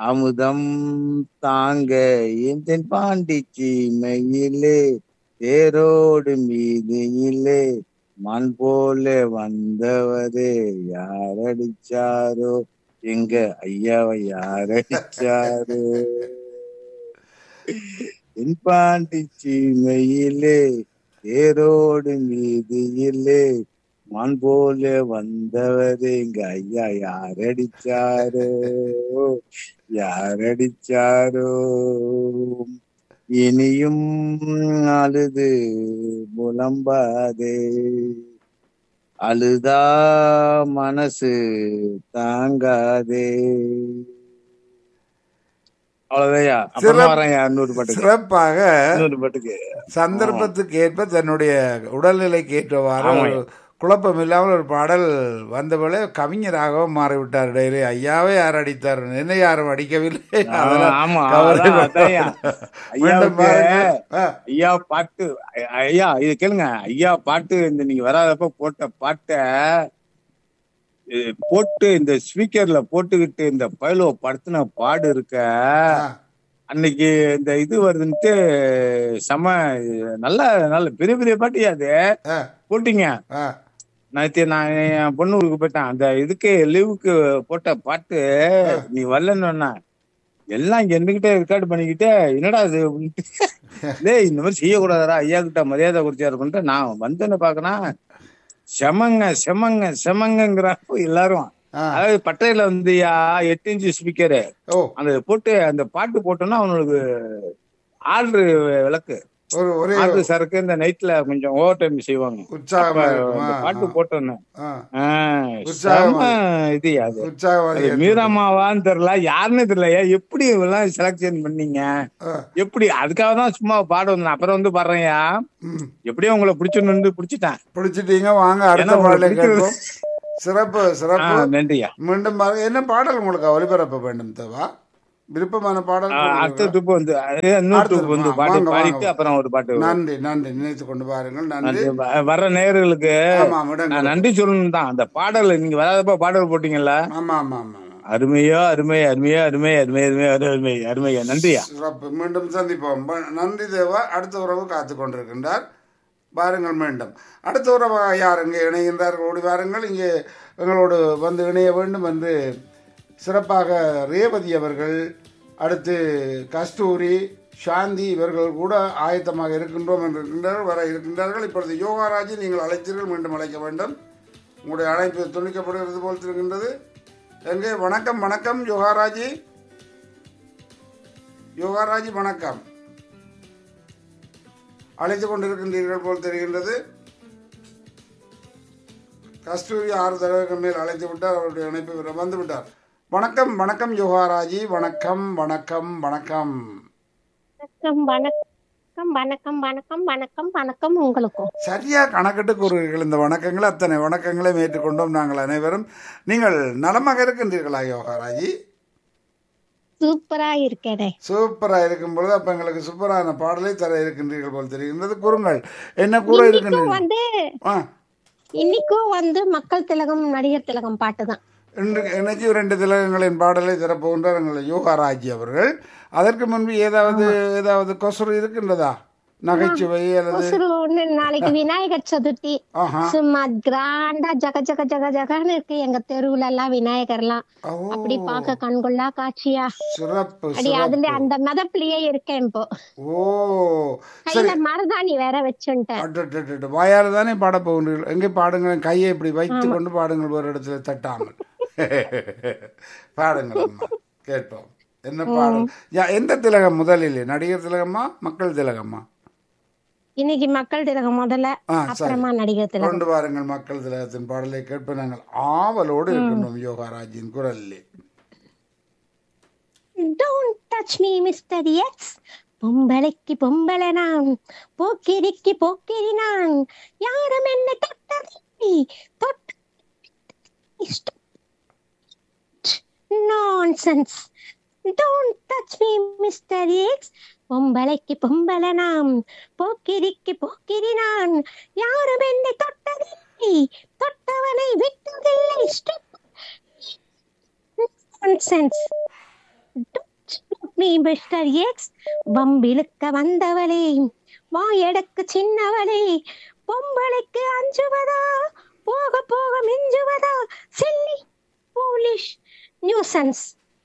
அமுதம் தாங்க இந்த பாண்டிச்சி மையிலே தேரோடு மீதியிலே மண் போல வந்தவரே யார் அடிச்சாரோ எங்க ஐயாவை யார் அடிச்சாரோ என் பாண்டிச்சி மையிலே தேரோடு மீதியிலே மண் போல வந்தவரே எங்க ஐயா யார் அடிச்சாரோ யார் அடிச்சாரோ இனியும் அழுது புலம்பாதே அழுதா மனசு தாங்காதே அவ்வளவுதையா அப்புறம் சிறப்பு. வரேன் இன்னொரு பாட்டுக்கு சிறப்பாக இன்னொரு பாட்டுக்கு சந்தர்ப்பத்துக்கு ஏற்ப தன்னுடைய உடல்நிலைக்கு ஏற்றவாறு ஆமாம். ஒரு குழப்பம் இல்லாமல் ஒரு பாடல் வந்தபோல கவிஞராகவும் மாறிவிட்டார் டெய்லி ஐயாவே யார் அடித்தார் என்ன யாரும் அடிக்கவில்லை அதெல்லாம் ஆமா கவலை அதான், அதான்யா. மீண்டும் ஐயாவுக்கு பாருங்கள். ஆ, ஐயா பாட்டு ஐ- ஐயா இது கேளுங்க ஐயா பாட்டு இந்த நீங்க வராதப்ப போட்ட பாட்டை இது போட்டு இந்த ஸ்பீக்கர்ல போட்டுக்கிட்டு இந்த பயிலோ படுத்தின பாடு இருக்க ஆ, அன்னைக்கு இந்த இது வருதுன்ட்டு செம நல்ல நல்ல பெரிய பெரிய பாட்டியா அது ஆ, போட்டீங்க ஆ. நேற்று நான் என் பொண்ணு ஊருக்கு போயிட்டேன் அந்த இதுக்கு லீவுக்கு போட்ட பாட்டு நீ வரலன்னு எல்லாம் இங்க இருந்துகிட்டே ரெக்கார்டு பண்ணிக்கிட்டு என்னடா இது அப்படின்ட்டு, டேய் இந்த மாதிரி செய்யக்கூடாதா ஐயா கிட்ட மரியாதை குறிச்சா இருக்குன்ட்டு நான் வந்தேன்னு பாக்கணும் செமங்க செமங்க செமங்கிறாங்க எல்லாரும் ஆ. அதாவது பட்டையில வந்து எட்டு இன்ச்சு ஸ்பீக்கரு ஓ அந்த போட்டு அந்த பாட்டு போட்டோம்னா அவனுக்கு ஆர்டர் விளக்கு ஒரு ஒரே ஆர்டர் சரக்கு இந்த நைட்ல கொஞ்சம் ஓவர் டைம் செய்வாங்க உற்சாகமா அப்ப இருக்குமா அந்த பாட்டு போட்டோன்னு ஆ, ஆ, உற்சாகமா செம இது அது உற்சாகவாதி அது மீராமாவான்னு தெரியல யாருன்னு தெரியல ஏன் எப்படி இவெல்லாம் செலக்ஷன் பண்ணீங்க ஆ, எப்படி அதுக்காக தான் சும்மா பாட வந்தேன் அப்புறம் வந்து பாடுறேன்யா ம். எப்படியும் உங்களை பிடிச்சுன்னு பிடிச்சிட்டேன் பிடிச்சிட்டீங்க வாங்க அடுத்த ஏன்னா பாடலை உங்களுக்கு கேட்போம் சிறப்பு ஆ, சிறப்பு நன்றியா மீண்டும் பாருங்க என்ன பாடல் உங்களுக்கு ஒலிபரப்ப வேண்டும் தேவா விருப்பமான பாடல் ஆ, அடுத்த உங்களுக்கு ட்ரிப் வந்து அது இன்னொரு அடுத்த ட்ரிப் வந்து வாங்க, பாட்டு வாங்க, பாடிட்டு வாங்க. அப்புறம் ஒரு பாட்டு நன்றி நன்றி நினைத்து கொண்டு பாருங்கள் நன்றி நன்றி. வ- வர்ற நேயர்களுக்கு ஆமா விடுங்க நான் நன்றி சொல்லணும் தான் அந்த பாடல் நீங்க வராதப்ப பாடல் போட்டீங்கல்ல ஆமா ஆமா ஆமா ஆமா. அருமையோ அருமை அருமையோ அருமை அருமை அருமை அருமை அருமையா நன்றியா சிறப்பு மீண்டும் சந்திப்போம் ப- நன்றி தேவா அடுத்த உறவு காத்து கொண்டிருக்கின்றார் பாருங்கள் மீண்டும் அடுத்த உறவு யார் இங்கே இணைகின்றார்கள் ஓடி வாருங்கள் இங்கே எங்களோடு வந்து இணைய வேண்டும் என்று சிறப்பாக ரேவதி அவர்கள் அடுத்து கஸ்தூரி சாந்தி இவர்கள் கூட ஆயத்தமாக இருக்கின்றோம் என்று இருக்கின்றார்கள் வர இருக்கின்றார்கள் இப்பொழுது யோகாராஜி நீங்கள் அழைத்தீர்கள் மீண்டும் அழைக்க வேண்டும் உங்களுடைய அழைப்பு துணிக்கப்படுகிறது போல் இருக்கின்றது எங்கே வணக்கம் வணக்கம் யோகாராஜி யோகாராஜி வணக்கம் அழைத்து கொண்டிருக்கின்றீர்கள் போல் தெரிகின்றது கஸ்தூரி ஆறு தடவைக்கு மேல் அழைத்து விட்டார் அவருடைய இணைப்பு விர- வந்து விட்டார் வணக்கம் வணக்கம் யோகாராஜி வணக்கம் வணக்கம் வணக்கம் வணக்கம் வணக்கம் வணக்கம் வணக்கம் வணக்கம் வணக்கம் உங்களுக்கும் சரியா கணக்கிட்டு கூறுவீர்கள் இந்த வணக்கங்களை அத்தனை வணக்கங்களையும் ஏற்றுக்கொண்டோம் நாங்கள் அனைவரும் நீங்கள் நலமாக இருக்கின்றீர்களா யோகாராஜி சூப்பரா இருக்கேனே சூப்பரா இருக்கும் பொழுது அப்ப எங்களுக்கு சூப்பரான பாடலை தர இருக்கின்றீர்கள் போல் தெரிகின்றது கூறுங்கள் என்ன கூற இன்னைக்கும் இருக்கின்றீர்கள் வந்து ஆ இன்னைக்கும் வந்து மக்கள் திலகம் நடிகர் திலகம் பாட்டு தான் இன்று எனக்கு ரெண்டு திலகங்களின் பாடலை தரப்போகின்றார் எங்கள் யோகாராஜி அவர்கள் அதற்கு முன்பு ஏதாவது ஏதாவது கொசுறு இருக்கின்றதா நகைச்சுவை அல்லது கொசுறு ஒண்ணு நாளைக்கு விநாயகர் சதுர்த்தி ஆஹா சும்மா கிராண்டா ஜக ஜக ஜக ஜகன்னு இருக்கு எங்க தெருவுல எல்லாம் விநாயகர் எல்லாம் ஓ அப்படி பார்க்க கண்கொள்ளா காட்சியா சிறப்பு அப்படி சிறப்பு அதுல அந்த மிதப்புலயே இருக்கேன் இப்போ ஓ கையில மருதாணி வேற வச்சுட்டேன் அட்டட்டட்ட வாயால் தானே பாட போகின்றீர்கள் எங்கே பாடுங்கள் கையை இப்படி வைத்து கொண்டு பாடுங்கள் ஒரு இடத்துல தட்டாமல் பாடுங்கள் அம்மா கேட்போம் என்ன பாடல் யா எந்த திலகம் முதலில் நடிகர் திலகமா மக்கள் திலகமா இன்னைக்கு மக்கள் திலகம் முதல்ல ஆ சரி அப்புறமா நடிகர் திலகம் கொண்டு வாருங்கள் மக்கள் திலகத்தின் பாடலை கேட்ப நாங்கள் ஆவலோடு இருக்கின்றோம் யோகாராஜின் குரலில் don't touch me mister X பொம்பளைக்கு பொம்பளை நான் போக்கிரிக்கு போக்கிரி நான் யாரும் என்ன தொட்டதில்லை தொட்ட nonsense don't touch me mister X பொம்பளைக்கு பொம்பளை நாம் போக்கிரிக்கு போக்கிரி நான் யாரும் என்னை தொட்டதில்லை தொட்டவனை விட்டதில்லை நான்சென்ஸ் நீ மிஸ்டர் எக்ஸ் வம்பிழுக்க வந்தவளே வாயடக்கு சின்னவளே பொம்பளைக்கு அஞ்சுவதா போக போக மிஞ்சுவதா சில்லி போலிஷ் நியூசன்ஸ்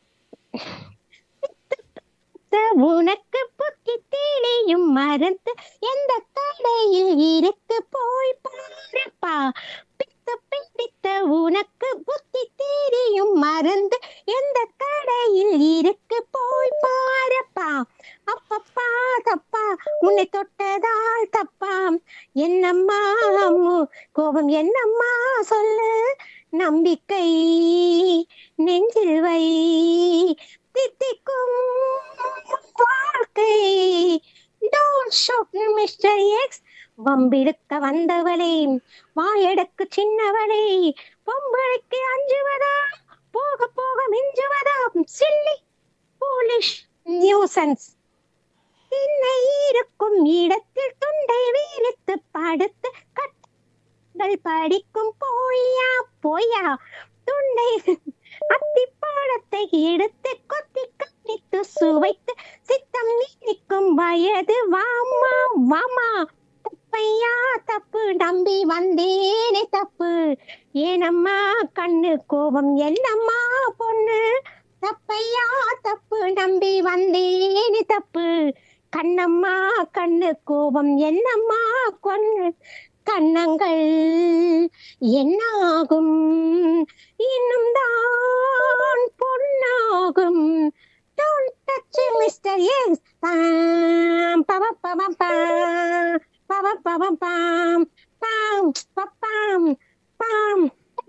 உனக்கு புத்தி தேலையும் மறந்து எந்த கடையில் இருக்கு போய் பாருப்பா பித்த பிடித்த உனக்கு புத்தி தேரியும் மறந்து எந்த கடையில் இருக்கு போய் பாருப்பா அப்பப்பா தப்பா உன்னை தொட்டதால் தப்பா என்னம்மா அம்மு கோபம் என்னம்மா சொல்லு நம்பிக்கை நெஞ்சில் வை தித்திக்கும் வாழ்க்கை டோன்ட் ஷோக் மிஸ்டர் எக்ஸ் வம்பிழுக்க வந்தவளே வாயடக்கு சின்னவளே பொம்பளைக்கு அஞ்சுவதா போக போக மிஞ்சுவதா சில்லி போலிஷ் நியூசன்ஸ் திண்ணை இருக்கும் இடத்தில் துண்டை வீழ்த்து படுத்து கட்டுகள் படிக்கும் போயா போயா துண்டை அத்திப்பழத்தை எடுத்து கொத்தி கணித்து சுவைத்து சித்தம் நீக்கும் வயது வாமா வாமா தப்பையா தப்பு நம்பி வந்தேனே தப்பு ஏனம்மா கண்ணு கோபம் என்னம்மா பொண்ணு தப்பையா தப்பு நம்பி வந்தேனே தப்பு கண்ணம்மா கண்ணு கோபம் என்னம்மா கொன்னு கண்ணங்கள் என்னாகும் இன்னும் தான் பொன்னாகும் Don't touch it, Mr. Yes. Pam, pam, pam, pam, pam. Pam, pam, pam, pam. Pam, pam, pam, pam.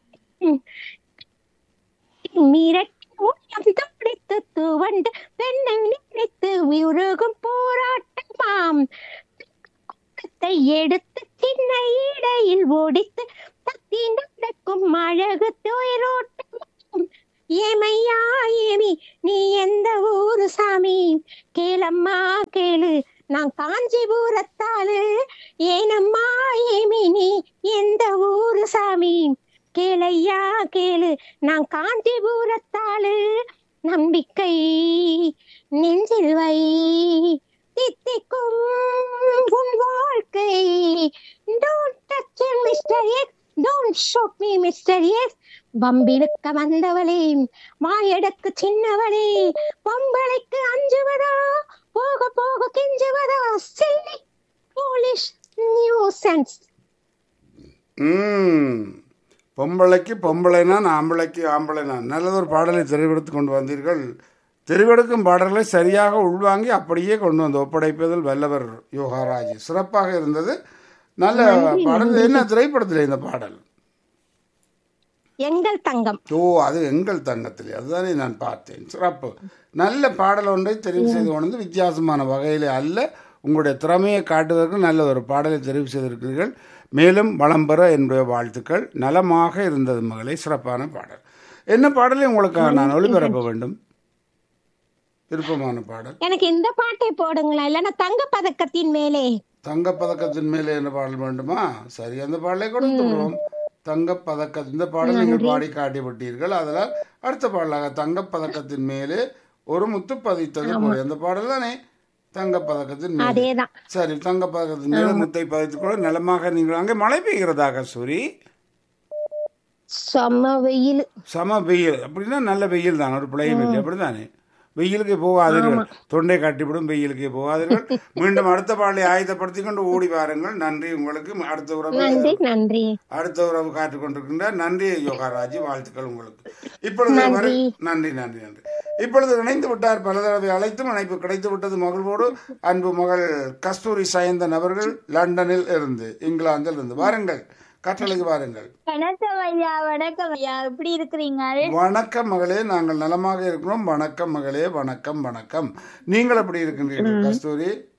மிரட்டி உள்ளம் துடித்து துவண்டு பெண்ணை நினைத்து உருகும் போராட்டமாம் கூட்டத்தை எடுத்து சின்ன இடையில் ஓடித்து தத்தி நடக்கும் அழகு துயரோட்டம் ஏமையா ஏமி நீ எந்த ஊரு சாமி கேளம்மா கேளு நான் காஞ்சிபுரத்தாளு ஏனம்மா ஏமி நீ எந்த ஊரு சாமி கேளையா கேளு நான் காஞ்சிபுரத்தாளு நம்பிக்கை நெஞ்சில் வை தித்திக்கும் உன் வாழ்க்கை don't touch mister X don't shock me mister X பம்பிழுக்க வந்தவளே வாயடக்கு சின்னவளே பொம்பளைக்கு அஞ்சுவதா போக போக கெஞ்சுவதா சில்லி போலிஷ் நியூசன்ஸ் ம் பொம்பளைக்கு பொம்பளைனா ஆம்பளைக்கு ஆம்பளைனா நல்லதொரு பாடலை தெரிவெடுத்து கொண்டு வந்தீர்கள் தெரிவெடுக்கும் பாடல்களை சரியாக உள்வாங்கி அப்படியே கொண்டு வந்து ஒப்படைப்பதில் வல்லவர் யோகாராஜ் சிறப்பாக இருந்தது நல்ல பாடல் என்ன திரைப்படத்தில் இந்த பாடல் எங்கள் தங்கம் ஓ அது எங்கள் தங்கத்திலே அதுதானே நான் பார்த்தேன் சிறப்பு நல்ல பாடல் ஒன்றை தெரிவு செய்து கொண்டு வந்து வித்தியாசமான வகையில் அல்ல உங்களுடைய திறமையை காட்டுவதற்கு நல்ல ஒரு பாடலை தெரிவு செய்திருக்கிறீர்கள் மேலும் வளம் பெற என்னுடைய வாழ்த்துக்கள் நலமாக இருந்தது மகளே சிறப்பான பாடல் என்ன பாடலை உங்களுக்கு நான் ஒளிபரப்ப வேண்டும் விருப்பமான பாடல் எனக்கு இந்த பாட்டை போடுங்களா இல்லைன்னா தங்க பதக்கத்தின் மேலே தங்கப்பதக்கத்தின் மேலே என்ன பாடல் வேண்டுமா சரி அந்த பாடலை கொடுத்து விடுவோம் தங்கப்பதக்க இந்த பாடல் நீங்கள் பாடி காட்டிவிட்டீர்கள் அதனால் அடுத்த பாடலாக தங்கப்பதக்கத்தின் மேலே ஒரு முத்து பதித்தது போல அந்த பாடல் தானே தங்கப்பதக்கத்தின் மேலே அதேதான் சரி தங்கப்பதக்கத்தின் மேலே முத்தை பதித்துக் கொள்ள நலமாக நீங்கள் அங்கே மழை பெய்கிறதா கஸ்தூரி செம்ம வெயில் சம வெயில் அப்படின்னா நல்ல வெயில் தான் ஒரு பிழையும் இல்லை அப்படிதானே வெயிலுக்கு போகாதீர்கள் தொண்டை கட்டிவிடும் வெயிலுக்கு போகாதீர்கள் மீண்டும் அடுத்த பாடலை ஆயுதப்படுத்திக் கொண்டு ஓடி வாருங்கள் நன்றி உங்களுக்கு அடுத்த உறவு நன்றி நன்றி அடுத்த உறவு காத்துக் கொண்டிருக்கின்றார் நன்றி யோகாராஜி வாழ்த்துக்கள் உங்களுக்கு இப்பொழுது வரை நன்றி நன்றி நன்றி இப்பொழுது இணைந்து விட்டார் பல தடவை அழைத்தும் இணைப்பு கிடைத்து விட்டது மகிழ்வோடு அன்பு மகள் கஸ்தூரி சயந்தன் அவர்கள் லண்டனில் இருந்து இங்கிலாந்தில் இருந்து வாருங்கள் கட்டளைக்கு வாருங்கள் வணக்கம் ஐயா வணக்கம் ஐயா எப்படி இருக்கிறீங்க வணக்கம் மகளே நாங்கள் நலமாக இருக்கிறோம் வணக்கம் மகளே வணக்கம் வணக்கம் நீங்கள் எப்படி இருக்கின்றீர்கள் கஸ்தூரி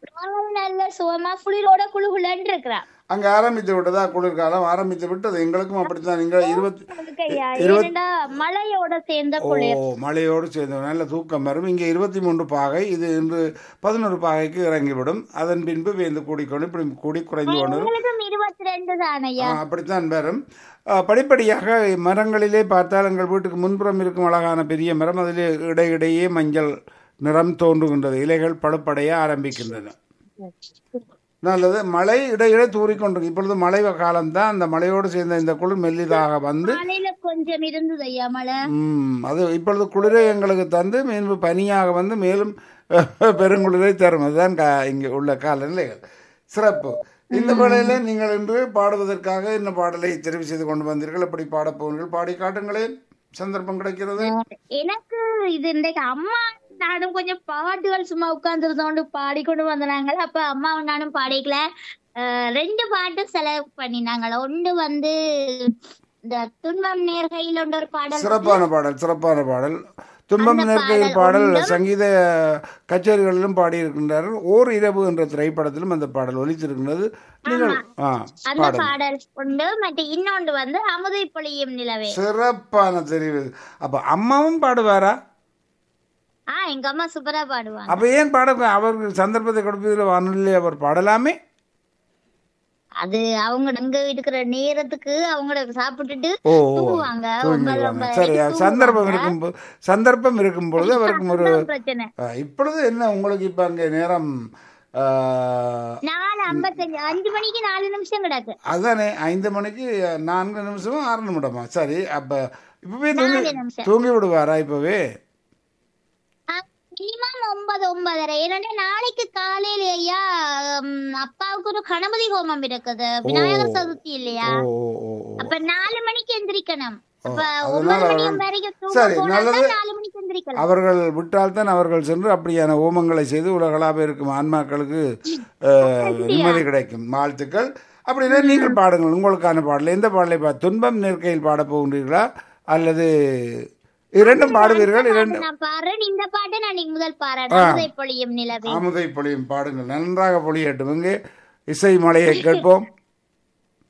அவன் நல்ல சுகமா குளிரோட குழுகுலன்னு இருக்கிறான் அங்க ஆரம்பித்து விட்டதா குளிர்காலம் ஆரம்பித்து விட்டது எங்களுக்கும் அப்படித்தான் நீங்கள் இருபத்தி ஐயா, இருபத்- ஏனெண்டா மழையோட சேர்ந்த ஓ குளிர் மழையோடு சேர்ந்து நல்ல தூக்கம் வரும் இங்கே இருபத்தி மூன்று பாகை இது இன்று பதினோரு பாகைக்கு இறங்கிவிடும் அதன் பின்பு வேந்து கூடிக்கொண்டு இப்படி கூடி குறைந்து கொண்டு வரும். எங்களுக்கும் இருபத்தி ரெண்டு தான் ஐயா ஆ, அப்படித்தான் வரும் ஆ, படிப்படியாக மரங்களிலே பார்த்தால் எங்கள் வீட்டுக்கு முன்புறம் இருக்கும் அழகான பெரிய மரம் அதிலே இடையிடையே மஞ்சள் நிறம் தோன்றுகின்றது இலைகள் பழுப்படைய ஆரம்பிக்கின்றன நல்லது மழை இடையிடையே தூறிக்கொண்டிருக்கு இப்பொழுது மழை காலம்தான் அந்த மழையோடு சேர்ந்த இந்த குளிர் மெல்லிதாக வந்து காலையில கொஞ்சம் இருந்தது ஐயா மழை ம், அது இப்பொழுது குளிரை எங்களுக்கு தந்து மீண்டும் பனியாக வந்து மேலும் பெருங்குளிரை தரும் அதுதான் கா இங்கே உள்ள காலநிலைகள் சிறப்பு இந்த வேளையில நீங்கள் இன்று பாடுவதற்காக என்ன பாடலை தெரிவு செய்து கொண்டு வந்தீர்கள் எப்படி பாடப் போவீர்கள் பாடி காட்டுங்களேன் சந்தர்ப்பம் கிடைக்கிறது எனக்கு இது இன்றைக்கு அம்மா நானும் கொஞ்சம் பாட்டுகள் சும்மா உட்கார்ந்து இருந்தோண்டு பாடிக்கொண்டு வந்தாங்க அப்ப அம்மாவும் நானும் பாடிக்கல அஹ் ரெண்டு பாட்டு செலக்ட் பண்ணினாங்களா ஒன்று வந்து இந்த துன்பம் நேர்கையில் ஒன்று ஒரு பாடல் சிறப்பான பாடல் சிறப்பான பாடல் துன்பம் அந்த நேர்க்கையில் பாடல் பாடல் ஒன்றும் சங்கீத கச்சேரிகளிலும் பாடியிருக்கின்றார்கள் ஓர் இரவு என்ற திரைப்படத்திலும் அந்த பாடல் ஒலித்திருக்கின்றது நீங்கள் ஆ அந்த பாடல் பாடல் உண்டு மற்ற இன்னொன்று வந்து அமுதை பொழியும் நிலவே சிறப்பான தெரிவு அப்ப அம்மாவும் பாடுவாரா ஆ எங்க அம்மா சூப்பரா பாடுவாங்க அப்ப ஏன் பாட அவருக்கு சந்தர்ப்பத்தை கொடுப்பதில் வானொலி அவர் பாடலாமே அது அவங்க அங்க இருக்கிற நேரத்துக்கு அவங்க சாப்பிட்டுட்டு ஓ ஓ, தூங்குவாங்க ஒன்பது தூங்கிடுவாங்க ஒன்பது சரி வரைக்கும் சந்தர்ப்பம் இருக்கும் போ- சந்தர்ப்பம் இருக்கும் பொழுது அவருக்கு ஒரு அதான் பிரச்சனை ஆ, இப்பொழுது என்ன உங்களுக்கு இப்ப அங்க நேரம் ஆ, நாலு ஐம்பத்தஞ்சு அஞ்சு மணிக்கு நாலு நிமிஷம் கிடக்கு அதானே ஐந்து மணிக்கு நான்கு நிமிஷமா ஆறு நிமிடமா சரி அப்ப இப்பவே தூங்கி நாலு நிமிஷம். தூங்கி விடுவாரா இப்பவே மினிமம் ஒன்பது ஒன்பதரை ஏன்னா நாளைக்கு காலையில ஐயா ம், அப்பாவுக்கு ஒரு கணபதி ஹோமம் இருக்குது விநாயகர் சதுர்த்தி இல்லையா ஓ ஓ ஓ ஓ. அப்ப நாலு மணிக்கு எந்திரிக்கணும் அப்ப அதனால ஒன்பது மணி அவர்கள்- வரைக்கும் தூங்க சரி, போனா நல்லது. தான் நாலு மணிக்கு எந்திரிக்கலாம் அவர்கள் விட்டால்தான் அவர்கள் சென்று அப்படியான ஓமங்களை செய்து உலகளாக இருக்கும் ஆன்மாக்களுக்கு அஹ், நிம்மதி கிடைக்கும் வாழ்த்துக்கள் அப்படின்னா நீங்கள் பாடுங்கள் உங்களுக்கான பாடல் எந்த பாடலை பா துன்பம் நெருக்கையில் பாடப் போகின்றீர்களா அல்லது இரண்டும் பாடுவீர்கள் இரண்டு நான் பாடுறேன் இந்த பாட்டை நான் இன்னைக்கு முதல் பாடுறேன் அமுதை பொழியும் நிலவே அமுதை பொழியும் பாடுங்கள் நன்றாக பொழியட்டும் இங்கே இசை மலையை கேட்போம்